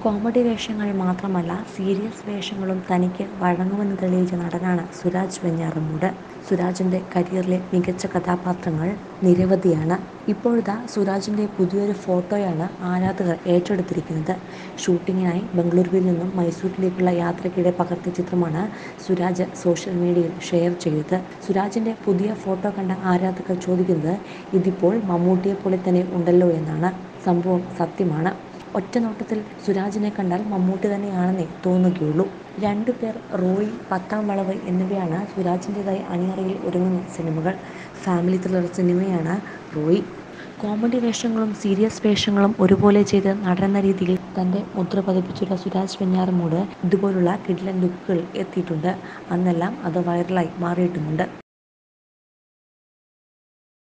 Comedy വേഷങ്ങൾ മാത്രമല്ല serious വേഷങ്ങളും തനിക്ക് വഴങ്ങുമെന്ന് തെളിയിച്ച നടനാണ് സുരാജ് വെഞ്ഞാറമൂട്. സുരാജിന്റെ കരിയറിലെ മികച്ച കഥാപാത്രങ്ങൾ നിരവധിയാണ്. ഇപ്പോഴിതാ സുരാജിന്റെ പുതിയൊരു ഫോട്ടോയാണ് ആരാധകർ ഏറ്റെടുത്തിരിക്കുന്നത്. ഷൂട്ടിങ്ങിനായി ബെംഗളൂരുവിൽ നിന്നും മൈസൂരിലേക്കുള്ള യാത്രയ്ക്കിടെ പകർത്തിയ ചിത്രമാണ് സുരാജ് സോഷ്യൽ മീഡിയയിൽ ഷെയർ ചെയ്തത്. സുരാജിന്റെ പുതിയ ഫോട്ടോ കണ്ട ആരാധകർ ചോദിക്കുന്നത് ഇതിപ്പോൾ മമ്മൂട്ടിയെപ്പോലെ തന്നെ ഉണ്ടല്ലോ എന്നാണ്. സംഭവം സത്യമാണ്. ഒറ്റനോട്ടത്തിൽ സുരാജിനെ കണ്ടാൽ മമ്മൂട്ടി തന്നെയാണെന്നേ തോന്നുകയുള്ളൂ. രണ്ടു പേർ, റോയി, പത്താം വളവ് എന്നിവയാണ് സുരാജിന്റേതായി അണിയറയിൽ ഒരുങ്ങുന്ന സിനിമകൾ. ഫാമിലി ത്രില്ലർ സിനിമയാണ് റോയി. കോമഡി വേഷങ്ങളും സീരിയസ് വേഷങ്ങളും ഒരുപോലെ ചെയ്ത് നടനെന്ന രീതിയിൽ തന്റെ മുദ്ര പതിപ്പിച്ചിട്ടുള്ള സുരാജ് വെഞ്ഞാറമൂട് ഇതുപോലുള്ള കിടിലൻ ലുക്കുകളിൽ എത്തിയിട്ടുണ്ട്. അന്നെല്ലാം അത് വൈറലായി മാറിയിട്ടുമുണ്ട്.